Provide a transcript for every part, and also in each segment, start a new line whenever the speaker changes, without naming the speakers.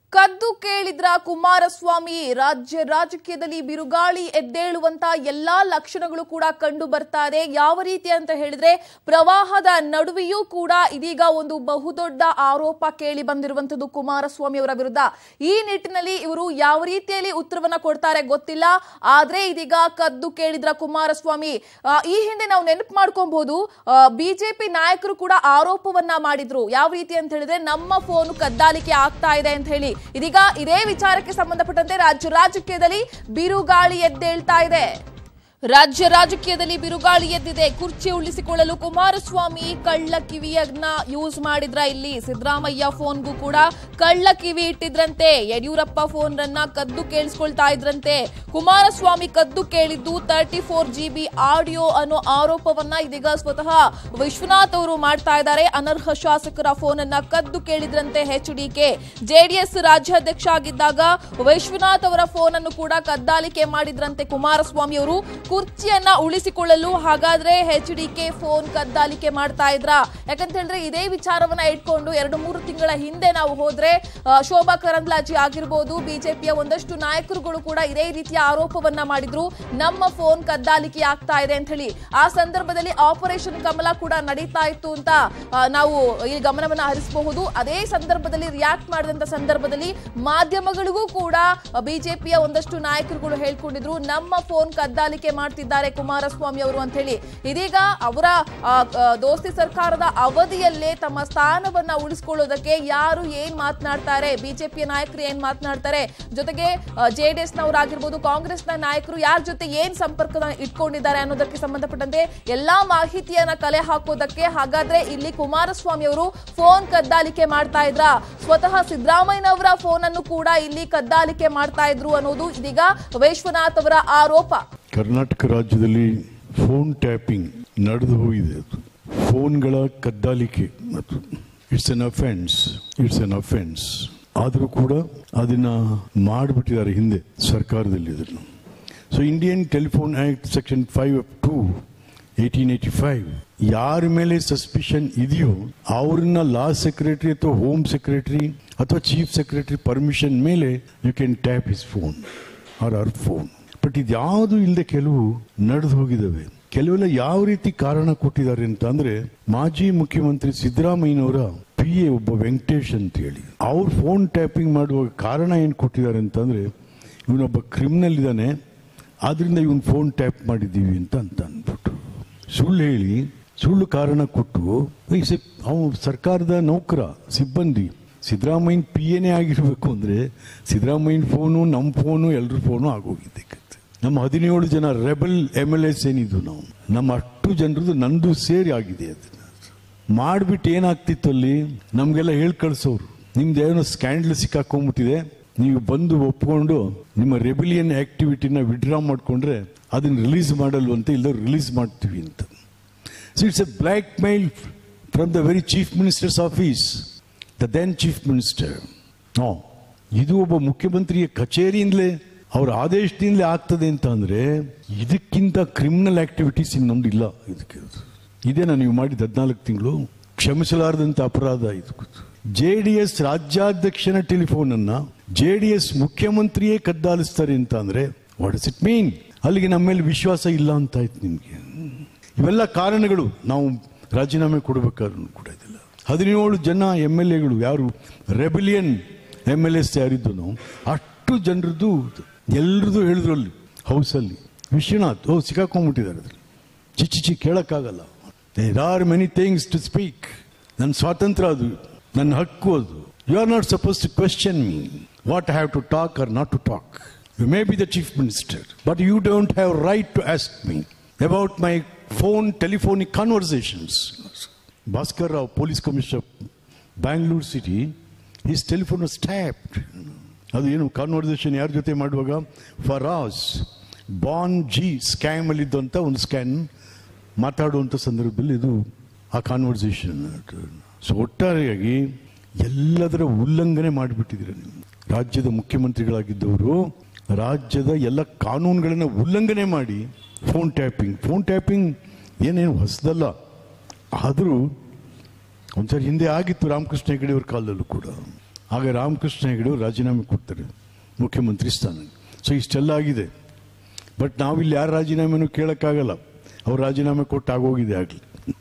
ಕದ್ದು ಕೇಳಿದ್ರ ಕುಮಾರಸ್ವಾಮಿ ರಾಜ್ಯ ರಾಜಕೀಯದಲ್ಲಿ ಬಿರುಗಾಳಿ ಎದ್ದೇಳುವಂತ ಎಲ್ಲಾ ಲಕ್ಷಣಗಳು ಕೂಡ ಕಂಡು ಬರ್ತಾ ಇದೆ ಯಾವ ರೀತಿ ಅಂತ ಹೇಳಿದ್ರೆ ಪ್ರವಾಹದ ನಡುವೆಯೂ ಕೂಡ ಇದೀಗ ಒಂದು ಬಹುದೊಡ್ಡ ಆರೋಪ ಕೇಳಿ ಬಂದಿರುವಂತದ್ದು ಕುಮಾರಸ್ವಾಮಿ ಅವರ ವಿರುದ್ಧ ಈ ನಿಟ್ಟಿನಲ್ಲಿ ಇವರು ಯಾವ ರೀತಿಯಲ್ಲಿ ಉತ್ತರವನ್ನ ಕೊಡ್ತಾರೆ ಗೊತ್ತಿಲ್ಲ ಆದ್ರೆ ಇದೀಗ ಕದ್ದು ಕೇಳಿದ್ರ ಕುಮಾರಸ್ವಾಮಿ ಆ, ಈ ಹಿಂದೆ ನಾವು ನೆನಪು ಮಾಡ್ಕೊಬಹುದು ಬಿಜೆಪಿ ನಾಯಕರು ಕೂಡ ಆರೋಪವನ್ನ ಮಾಡಿದ್ರು ಯಾವ ರೀತಿ ಅಂತ ಹೇಳಿದ್ರೆ ನಮ್ಮ ಫೋನ್ ಕದ್ದಾಲಿಕೆ ಆಗ್ತಾ ಇದೆ ಅಂತ ಹೇಳಿ ಇದೀಗ ಇದೇ ವಿಚಾರಕ್ಕೆ ಸಂಬಂಧಪಟ್ಟಂತೆ ರಾಜ್ಯ ರಾಜಕೀಯದಲ್ಲಿ ಬಿರುಗಾಳಿ ಎದ್ದೇಳ್ತಾ ಇದೆ ರಾಜ್ಯ ರಾಜಕೀಯದಲ್ಲಿ ಬಿರುಗಾಳಿ ಎದ್ದಿದೆ ಕುರ್ಚಿ ಉಳಿಸಿಕೊಳ್ಳಲು ಕುಮಾರಸ್ವಾಮಿ ಕಳ್ಳ ಕಿವಿಯನ್ನ ಯೂಸ್ ಮಾಡಿದ್ರ ಇಲ್ಲಿ ಸಿದ್ದರಾಮಯ್ಯ ಫೋನ್ಗೂ ಕೂಡ ಕಳ್ಳ ಕಿವಿ ಇಟ್ಟಿದ್ರಂತೆ ಯಡಿಯೂರಪ್ಪ ಫೋನ್ ಅನ್ನ ಕದ್ದು ಕೇಳಿಸ್ಕೊಳ್ತಾ ಇದ್ರಂತೆ ಕುಮಾರಸ್ವಾಮಿ ಕದ್ದು ಕೇಳಿದ್ದು ತರ್ಟಿ ಫೋರ್ ಜಿಬಿ ಆಡಿಯೋ ಅನ್ನೋ ಆರೋಪವನ್ನ ಇದೀಗ ಸ್ವತಃ ವಿಶ್ವನಾಥ್ ಅವರು ಮಾಡ್ತಾ ಇದ್ದಾರೆ ಅನರ್ಹ ಶಾಸಕರ ಫೋನ್ ಅನ್ನ ಕದ್ದು ಕೇಳಿದ್ರಂತೆ ಎಚ್ ಡಿಕೆ ಜೆಡಿಎಸ್ ರಾಜ್ಯಾಧ್ಯಕ್ಷ ಆಗಿದ್ದಾಗ ವಿಶ್ವನಾಥ್ ಅವರ ಫೋನ್ ಅನ್ನು ಕೂಡ ಕದ್ದಾಲಿಕೆ ಮಾಡಿದ್ರಂತೆ ಕುಮಾರಸ್ವಾಮಿ ಅವರು ಕುರ್ಚಿಯನ್ನ ಉಳಿಸಿಕೊಳ್ಳಲು ಹಾಗಾದ್ರೆ ಎಚ್ ಡಿಕೆ ಫೋನ್ ಕದ್ದಾಲಿಕೆ ಮಾಡ್ತಾ ಇದ್ರ ಯಾಕಂತ ಹೇಳಿದ್ರೆ ಇದೇ ವಿಚಾರವನ್ನ ಇಟ್ಕೊಂಡು ಎರಡು ಮೂರು ತಿಂಗಳ ಹಿಂದೆ ನಾವು ಹೋದ್ರೆ ಆ, ಶೋಭಾ ಕರಂದ್ಲಾಜೆ ಆಗಿರ್ಬೋದು ಬಿಜೆಪಿಯ ಒಂದಷ್ಟು ನಾಯಕರುಗಳು ಕೂಡ ಇದೇ ರೀತಿಯ ಆರೋಪವನ್ನ ಮಾಡಿದ್ರು ನಮ್ಮ ಫೋನ್ ಕದ್ದಾಲಿಕೆ ಆಗ್ತಾ ಇದೆ ಅಂತ ಹೇಳಿ ಆ ಸಂದರ್ಭದಲ್ಲಿ ಆಪರೇಷನ್ ಕಮಲ ಕೂಡ ನಡೀತಾ ಇತ್ತು ಅಂತ ಆ, ನಾವು ಈ ಗಮನವನ್ನ ಹರಿಸಬಹುದು ಅದೇ ಸಂದರ್ಭದಲ್ಲಿ ರಿಯಾಕ್ಟ್ ಮಾಡಿದಂತ ಸಂದರ್ಭದಲ್ಲಿ ಮಾಧ್ಯಮಗಳಿಗೂ ಕೂಡ ಬಿಜೆಪಿಯ ಒಂದಷ್ಟು ನಾಯಕರುಗಳು ಹೇಳ್ಕೊಂಡಿದ್ರು ನಮ್ಮ ಫೋನ್ ಕದ್ದಾಲಿಕೆ ಮಾಡ್ತಿದ್ದಾರೆ ಕುಮಾರಸ್ವಾಮಿ ಅವರು ಅಂತ ಹೇಳಿ ಇದೀಗ ಅವರ ಆ, ಆ, ದೋಸ್ತಿ ಸರ್ಕಾರದ ಅವಧಿಯಲ್ಲೇ ತಮ್ಮ ಸ್ಥಾನವನ್ನ ಉಳಿಸಿಕೊಳ್ಳೋದಕ್ಕೆ ಯಾರು ಏನ್ ಮಾತನಾಡ್ತಾರೆ ಬಿಜೆಪಿಯ ನಾಯಕರು ಏನ್ ಮಾತನಾಡ್ತಾರೆ ಜೊತೆಗೆ ಜೆಡಿಎಸ್ ನವರಾಗಿರ್ಬೋದು ಕಾಂಗ್ರೆಸ್ನ ನಾಯಕರು ಯಾರ ಜೊತೆ ಏನ್ ಸಂಪರ್ಕ ಇಟ್ಕೊಂಡಿದ್ದಾರೆ ಅನ್ನೋದಕ್ಕೆ ಸಂಬಂಧಪಟ್ಟಂತೆ ಎಲ್ಲಾ ಮಾಹಿತಿಯನ್ನ ಕಲೆ ಹಾಕೋದಕ್ಕೆ ಹಾಗಾದ್ರೆ ಇಲ್ಲಿ ಕುಮಾರಸ್ವಾಮಿ ಅವರು ಫೋನ್ ಕದ್ದಾಲಿಕೆ ಮಾಡ್ತಾ ಇದ್ರ ಸ್ವತಃ ಸಿದ್ದರಾಮಯ್ಯನವರ ಫೋನ್ ಅನ್ನು ಕೂಡ ಇಲ್ಲಿ ಕದ್ದಾಲಿಕೆ ಮಾಡ್ತಾ ಇದ್ರು ಅನ್ನೋದು ಇದೀಗ ವಿಶ್ವನಾಥ್ ಅವರ ಆರೋಪ
ಕರ್ನಾಟಕ ರಾಜ್ಯದಲ್ಲಿ ಫೋನ್ ಟ್ಯಾಪಿಂಗ್ ನಡೆದು ಹೋಗಿದೆ ಅದು ಫೋನ್ಗಳ ಕದ್ದಾಲಿಕೆ ಅದು it's an offence it's an offence ಆದರೂ ಕೂಡ ಅದನ್ನ ಮಾಡಿಬಿಟ್ಟಿದ್ದಾರೆ ಹಿಂದೆ ಸರ್ಕಾರದಲ್ಲಿ ಅದನ್ನು so Indian telephone act section five up to eighteen eighty five ಯಾರ ಮೇಲೆ ಸಸ್ಪಿಷನ್ ಇದೆಯೋ ಅವ್ರನ್ನ ಲಾ ಸೆಕ್ರೆಟರಿ ಅಥವಾ ಹೋಮ್ ಸೆಕ್ರೆಟರಿ ಅಥವಾ ಚೀಫ್ ಸೆಕ್ರೆಟರಿ ಪರ್ಮಿಷನ್ ಮೇಲೆ you can tap his phone or our phone but ಇದ್ಯಾವುದು ಇಲ್ಲದೆ ಕೆಲವು ನಡೆದು ಹೋಗಿದ್ದಾವೆ ಕೆಲವೆಲ್ಲ ಯಾವ ರೀತಿ ಕಾರಣ ಕೊಟ್ಟಿದ್ದಾರೆ ಅಂತ ಅಂದ್ರೆ ಮಾಜಿ ಮುಖ್ಯಮಂತ್ರಿ ಸಿದ್ದರಾಮಯ್ಯನವರ ಪಿ ಎ ಒಬ್ಬ ವೆಂಕಟೇಶ್ ಅಂತ ಹೇಳಿ ಅವ್ರ ಫೋನ್ ಟ್ಯಾಪಿಂಗ್ ಮಾಡುವಾಗ ಕಾರಣ ಏನು ಕೊಟ್ಟಿದ್ದಾರೆ ಅಂತಂದ್ರೆ ಇವನೊಬ್ಬ ಕ್ರಿಮಿನಲ್ ಇದ್ದಾನೆ ಆದ್ರಿಂದ ಇವನ್ ಫೋನ್ ಟ್ಯಾಪ್ ಮಾಡಿದ್ದೀವಿ ಅಂತ ಅಂತ ಅಂದ್ಬಿಟ್ಟು ಸುಳ್ಳು ಹೇಳಿ ಸುಳ್ಳು ಕಾರಣ ಕೊಟ್ಟು ಅವನು ಸರ್ಕಾರದ ನೌಕರ ಸಿಬ್ಬಂದಿ ಸಿದ್ದರಾಮಯ್ಯನ ಪಿ ಎನೇ ಆಗಿರ್ಬೇಕು ಅಂದ್ರೆ ಸಿದ್ದರಾಮಯ್ಯನ ಫೋನು ನಮ್ಮ ಫೋನು ಎಲ್ಲರ ಫೋನು ಆಗೋಗಿದೆ ನಮ್ಮ ಹದಿನೇಳು ಜನ ರೆಬಲ್ ಎಮ್ ಎಲ್ ಎಸ್ ಏನಿದ್ವು ನಾವು ನಮ್ಮ ಅಷ್ಟು ಜನರದ್ದು ನಂದು ಸೇರಿ ಆಗಿದೆ ಅದು ಮಾಡ್ಬಿಟ್ಟು ಏನಾಗ್ತಿತ್ತು ಅಲ್ಲಿ ನಮ್ಗೆಲ್ಲ ಹೇಳಿ ಕಳ್ಸೋರು ನಿಮ್ದು ಏನೋ ಸ್ಕ್ಯಾಂಡಲ್ ಸಿಕ್ಕಾಕೊಂಡ್ಬಿಟ್ಟಿದೆ ನೀವು ಬಂದು ಒಪ್ಕೊಂಡು ನಿಮ್ಮ ರೆಬಿಲಿಯನ್ ಆಕ್ಟಿವಿಟಿನ ವಿಡ್ರಾ ಮಾಡ್ಕೊಂಡ್ರೆ ಅದನ್ನ ರಿಲೀಸ್ ಮಾಡಲ್ವಂತೆ ಇಲ್ಲ ರಿಲೀಸ್ ಮಾಡ್ತೀವಿ ಅಂತ so it's a blackmail from the very chief minister's office the then chief minister no ಇದು ಒಬ್ಬ ಮುಖ್ಯಮಂತ್ರಿಯ ಕಚೇರಿಯಿಂದಲೇ ಅವರ ಆದೇಶದಿಂದಲೇ ಆಗ್ತದೆ ಅಂತ ಅಂದ್ರೆ ಇದಕ್ಕಿಂತ ಕ್ರಿಮಿನಲ್ ಆಕ್ಟಿವಿಟೀಸ್ ಇನ್ನೊಂದು ಇಲ್ಲ ಇದಕ್ಕೆ ಇದೇನಾ ನೀವು ಮಾಡಿದ ಹದಿನಾಲ್ಕು ತಿಂಗಳು ಕ್ಷಮಿಸಲಾರದಂತ ಅಪರಾಧ ಇದು ಜೆ ಡಿ ಎಸ್ ರಾಜ್ಯಾಧ್ಯಕ್ಷನ ಟೆಲಿಫೋನ್ ಅನ್ನ ಜೆ ಡಿ ಎಸ್ ಮುಖ್ಯಮಂತ್ರಿಯೇ ಕದ್ದಾಲಿಸ್ತಾರೆ ಅಂತ ಅಂದ್ರೆ ವಾಟ್ ಇಸ್ ಇಟ್ ಮೀನ್ ಅಲ್ಲಿಗೆ ನಮ್ಮ ಮೇಲೆ ವಿಶ್ವಾಸ ಇಲ್ಲ ಅಂತ ಆಯ್ತು ನಿಮ್ಗೆ ಇವೆಲ್ಲ ಕಾರಣಗಳು ನಾವು ರಾಜೀನಾಮೆ ಕೊಡಬೇಕಾದ್ರೂ ಕೂಡ ಇದಿಲ್ಲ ಹದಿನೇಳು ಜನ ಎಮ್ ಎಲ್ ಎಗಳು ಯಾರು ರೆಬಿಲಿಯನ್ ಎಮ್ ಎಲ್ ಎಸ್ ಯಾರಿದ್ದು ನಾವು ಅಷ್ಟು ಜನರದ್ದು ಎಲ್ರದ್ದು ಹೇಳಿದ್ರು ಅಲ್ಲಿ ಹೌಸಲ್ಲಿ ವಿಶ್ವನಾಥ್ ಓ ಸಿಕ್ಕಾಕೊಂಡ್ಬಿಟ್ಟಿದ್ದಾರೆ ಅದ್ರಲ್ಲಿ ಚಿಚ್ಚಿ ಚಿ ಕೇಳಕ್ಕಾಗಲ್ಲ there are many things to speak ನನ್ನ ಸ್ವಾತಂತ್ರ್ಯ ಅದು ನನ್ನ ಹಕ್ಕು ಅದು you are not suppose to question me what have to talk or not to talk you may be the chief minister but you don't have right to ask me about my phone telephonic conversations Bhaskar Rao police commissioner Bangalore city his telephone was tapped ಅದು ಏನು conversation ಯಾರ ಜೊತೆ ಮಾಡುವಾಗ ಫರಾಸ್ ಬಾನ್ G scam ಅಲ್ಲಿ ಇದ್ದಂತ ಒಂದು scan ಮಾತಾಡುವಂಥ ಸಂದರ್ಭದಲ್ಲಿ ಇದು ಆ ಕಾನ್ವರ್ಸೇಷನ್ ಸೊ ಒಟ್ಟಾರೆಯಾಗಿ ಎಲ್ಲದರ ಉಲ್ಲಂಘನೆ ಮಾಡಿಬಿಟ್ಟಿದ್ದೀರ ನೀವು ರಾಜ್ಯದ ಮುಖ್ಯಮಂತ್ರಿಗಳಾಗಿದ್ದವರು ರಾಜ್ಯದ ಎಲ್ಲ ಕಾನೂನುಗಳನ್ನು ಉಲ್ಲಂಘನೆ ಮಾಡಿ ಫೋನ್ ಟ್ಯಾಪಿಂಗ್ ಫೋನ್ ಟ್ಯಾಪಿಂಗ್ ಏನೇನು ಹೊಸದಲ್ಲ ಆದರೂ ಒಂದ್ಸರಿ ಹಿಂದೆ ಆಗಿತ್ತು ರಾಮಕೃಷ್ಣ ಹೆಗಡೆ ಅವ್ರ ಕಾಲದಲ್ಲೂ ಕೂಡ ಆಗ ರಾಮಕೃಷ್ಣ ಹೆಗಡೆ ಅವ್ರು ರಾಜೀನಾಮೆ ಕೊಡ್ತಾರೆ ಮುಖ್ಯಮಂತ್ರಿ ಸ್ಥಾನ ಸೊ ಇಷ್ಟೆಲ್ಲ ಆಗಿದೆ ಬಟ್ ನಾವಿಲ್ಲಿ ಯಾರ ರಾಜೀನಾಮೆನೂ ಕೇಳೋಕ್ಕಾಗಲ್ಲ ಅವ್ರು ರಾಜೀನಾಮೆ ಕೊಟ್ಟು ಆಗೋಗಿದೆ ಆಗಲಿ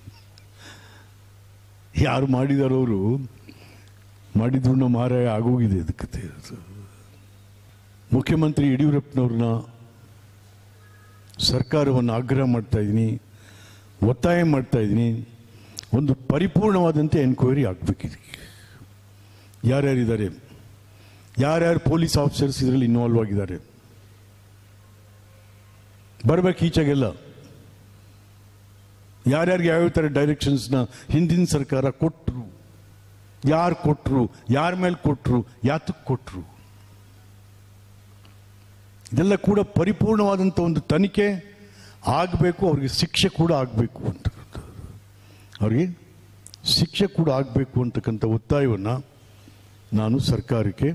ಯಾರು ಮಾಡಿದಾರೋ ಅವರು ಮಾಡಿದ್ರು ಮಾರಾಯ ಆಗೋಗಿದೆ ಅದಕ್ಕೆ ಮುಖ್ಯಮಂತ್ರಿ ಯಡಿಯೂರಪ್ಪನವ್ರನ್ನ ಸರ್ಕಾರವನ್ನು ಆಗ್ರಹ ಮಾಡ್ತಾ ಇದ್ದೀನಿ ಒತ್ತಾಯ ಮಾಡ್ತಾ ಇದ್ದೀನಿ ಒಂದು ಪರಿಪೂರ್ಣವಾದಂತೆ ಎನ್ಕ್ವೈರಿ ಆಗಬೇಕಿದೆ ಯಾರ್ಯಾರಿದ್ದಾರೆ ಯಾರ್ಯಾರು ಪೊಲೀಸ್ ಆಫೀಸರ್ಸ್ ಇದರಲ್ಲಿ ಇನ್ವಾಲ್ವ್ ಆಗಿದ್ದಾರೆ ಬರ್ಬೇಕು ಈಚೆಗೆಲ್ಲ ಯಾರ್ಯಾರಿಗೆ ಯಾವ್ಯಾವ ಥರ ಡೈರೆಕ್ಷನ್ಸ್ನ ಹಿಂದಿನ ಸರ್ಕಾರ ಕೊಟ್ಟರು ಯಾರು ಕೊಟ್ಟರು ಯಾರ ಮೇಲೆ ಕೊಟ್ಟರು ಯಾತಕ್ಕೆ ಕೊಟ್ಟರು ಇದೆಲ್ಲ ಕೂಡ ಪರಿಪೂರ್ಣವಾದಂಥ ಒಂದು ತನಿಖೆ ಆಗಬೇಕು ಅವ್ರಿಗೆ ಶಿಕ್ಷೆ ಕೂಡ ಆಗಬೇಕು ಅಂತಕ್ಕಂಥದ್ದು ಅವ್ರಿಗೆ ಶಿಕ್ಷೆ ಕೂಡ ಆಗಬೇಕು ಅಂತಕ್ಕಂಥ ಒತ್ತಾಯವನ್ನು ನಾನು ಸರ್ಕಾರಕ್ಕೆ